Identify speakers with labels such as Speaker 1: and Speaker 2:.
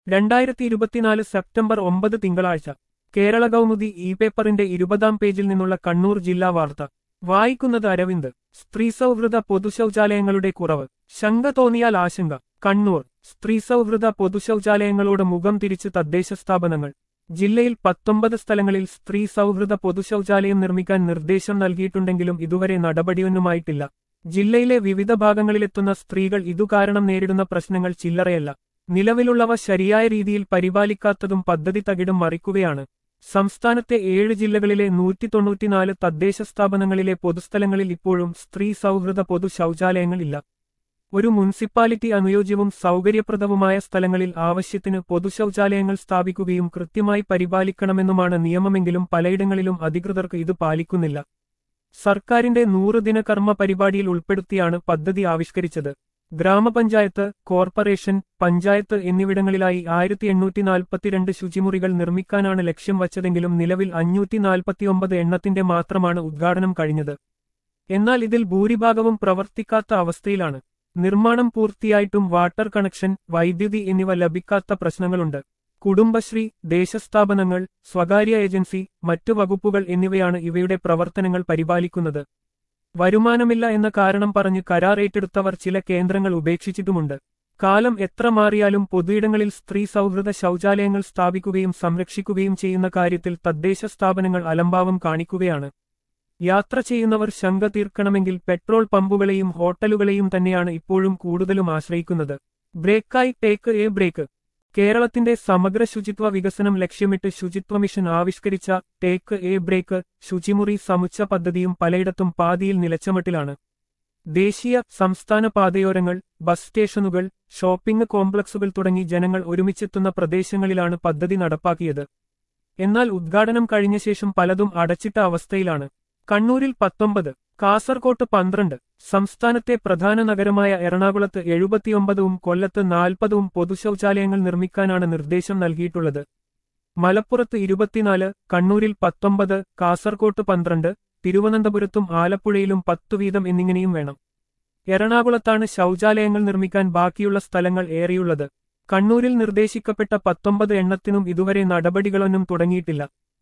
Speaker 1: രണ്ടായിരത്തി ഇരുപത്തിനാല് സെപ്റ്റംബർ ഒമ്പത് തിങ്കളാഴ്ച കേരള കൗമുദി ഇ പേപ്പറിന്റെ ഇരുപതാം പേജിൽ നിന്നുള്ള കണ്ണൂർ ജില്ലാ വാർത്ത വായിക്കുന്നത് അരവിന്ദ് സ്ത്രീ സൗഹൃദ പൊതുശൗചാലയങ്ങളുടെ കുറവ് ശങ്ക തോന്നിയാൽ ആശങ്ക കണ്ണൂർ സ്ത്രീ സൗഹൃദ പൊതുശൗചാലയങ്ങളോട് മുഖം തിരിച്ച് തദ്ദേശ സ്ഥാപനങ്ങൾ ജില്ലയിൽ പത്തൊമ്പത് സ്ഥലങ്ങളിൽ സ്ത്രീ സൗഹൃദ പൊതുശൗചാലയം നിർമ്മിക്കാൻ നിർദ്ദേശം നൽകിയിട്ടുണ്ടെങ്കിലും ഇതുവരെ നടപടിയൊന്നുമായിട്ടില്ല ജില്ലയിലെ വിവിധ ഭാഗങ്ങളിലെത്തുന്ന സ്ത്രീകൾ ഇതുകാരണം നേരിടുന്ന പ്രശ്നങ്ങൾ ചില്ലറയല്ല നിലവിലുള്ളവ ശരിയായ രീതിയിൽ പരിപാലിക്കാത്തതും പദ്ധതി തകിടും മറിക്കുകയാണ് സംസ്ഥാനത്തെ ഏഴ് ജില്ലകളിലെ നൂറ്റി തൊണ്ണൂറ്റിനാല് തദ്ദേശ സ്ഥാപനങ്ങളിലെ പൊതുസ്ഥലങ്ങളിൽ ഇപ്പോഴും സ്ത്രീ സൗഹൃദ പൊതു ശൗചാലയങ്ങളില്ല ഒരു മുനിസിപ്പാലിറ്റി അനുയോജ്യവും സൗകര്യപ്രദവുമായ സ്ഥലങ്ങളിൽ ആവശ്യത്തിന് പൊതുശൗചാലയങ്ങൾ സ്ഥാപിക്കുകയും കൃത്യമായി പരിപാലിക്കണമെന്നുമാണ് നിയമമെങ്കിലും പലയിടങ്ങളിലും അധികൃതർക്ക് ഇത് പാലിക്കുന്നില്ല സർക്കാരിന്റെ നൂറുദിന കർമ്മ പരിപാടിയിൽ ഉൾപ്പെടുത്തിയാണ് പദ്ധതി ആവിഷ്കരിച്ചത് ഗ്രാമപഞ്ചായത്ത് കോർപ്പറേഷൻ പഞ്ചായത്ത് എന്നിവിടങ്ങളിലായി ആയിരത്തി എണ്ണൂറ്റി നാൽപ്പത്തിരണ്ട് ശുചിമുറികൾ നിർമ്മിക്കാനാണ് ലക്ഷ്യം വച്ചതെങ്കിലും നിലവിൽ അഞ്ഞൂറ്റി നാൽപ്പത്തിയൊമ്പത് എണ്ണത്തിന്റെ മാത്രമാണ് ഉദ്ഘാടനം കഴിഞ്ഞത് എന്നാൽ ഇതിൽ ഭൂരിഭാഗവും പ്രവർത്തിക്കാത്ത അവസ്ഥയിലാണ് നിർമ്മാണം പൂർത്തിയായിട്ടും വാട്ടർ കണക്ഷൻ വൈദ്യുതി എന്നിവ ലഭിക്കാത്ത പ്രശ്നങ്ങളുണ്ട് കുടുംബശ്രീ ദേശസ്ഥാപനങ്ങൾ സ്വകാര്യ ഏജൻസി മറ്റു വകുപ്പുകൾ എന്നിവയാണ് ഇവയുടെ പ്രവർത്തനങ്ങൾ പരിപാലിക്കുന്നത് വരുമാനമില്ല എന്ന കാരണം പറഞ്ഞ് കരാർ ഏറ്റെടുത്തവർ ചില കേന്ദ്രങ്ങൾ ഉപേക്ഷിച്ചിട്ടുമുണ്ട് കാലം എത്ര മാറിയാലും പൊതുയിടങ്ങളിൽ സ്ത്രീ സൗഹൃദ ശൗചാലയങ്ങൾ സ്ഥാപിക്കുകയും സംരക്ഷിക്കുകയും ചെയ്യുന്ന കാര്യത്തിൽ തദ്ദേശ സ്ഥാപനങ്ങൾ അലംഭാവം കാണിക്കുകയാണ് യാത്ര ചെയ്യുന്നവർ ശങ്ക തീർക്കണമെങ്കിൽ പെട്രോൾ പമ്പുകളെയും ഹോട്ടലുകളെയും തന്നെയാണ് ഇപ്പോഴും കൂടുതലും ആശ്രയിക്കുന്നത് ബ്രേക്കായി ടേക്ക് എ ബ്രേക്ക് കേരളത്തിന്റെ സമഗ്ര ശുചിത്വ വികസനം ലക്ഷ്യമിട്ട് ശുചിത്വ മിഷൻ ആവിഷ്കരിച്ച ടേക്ക് എ ബ്രേക്ക് ശുചിമുറി സമുച്ച പദ്ധതിയും പലയിടത്തും പാതിയിൽ നിലച്ചമട്ടിലാണ് ദേശീയ സംസ്ഥാന പാതയോരങ്ങൾ ബസ് സ്റ്റേഷനുകൾ ഷോപ്പിംഗ് കോംപ്ലക്സുകൾ തുടങ്ങി ജനങ്ങൾ ഒരുമിച്ചെത്തുന്ന പ്രദേശങ്ങളിലാണ് പദ്ധതി നടപ്പാക്കിയത് എന്നാൽ ഉദ്ഘാടനം കഴിഞ്ഞ ശേഷം പലതും അടച്ചിട്ട അവസ്ഥയിലാണ് കണ്ണൂരിൽ പത്തൊമ്പത് കാസർകോട്ട് പന്ത്രണ്ട് സംസ്ഥാനത്തെ പ്രധാന നഗരമായ എറണാകുളത്ത് എഴുപത്തിയൊമ്പതും കൊല്ലത്ത് നാൽപ്പതും പൊതുശൗചാലയങ്ങൾ നിർമ്മിക്കാനാണ് നിർദ്ദേശം നൽകിയിട്ടുള്ളത് മലപ്പുറത്ത് ഇരുപത്തിനാല് കണ്ണൂരിൽ പത്തൊമ്പത് കാസർകോട്ട് പന്ത്രണ്ട് തിരുവനന്തപുരത്തും ആലപ്പുഴയിലും പത്തു വീതം എന്നിങ്ങനെയും വേണം എറണാകുളത്താണ് ശൗചാലയങ്ങൾ നിർമ്മിക്കാൻ ബാക്കിയുള്ള സ്ഥലങ്ങൾ ഏറെയുള്ളത് കണ്ണൂരിൽ നിർദ്ദേശിക്കപ്പെട്ട പത്തൊമ്പത് എണ്ണത്തിനും ഇതുവരെ നടപടികളൊന്നും തുടങ്ങിയിട്ടില്ല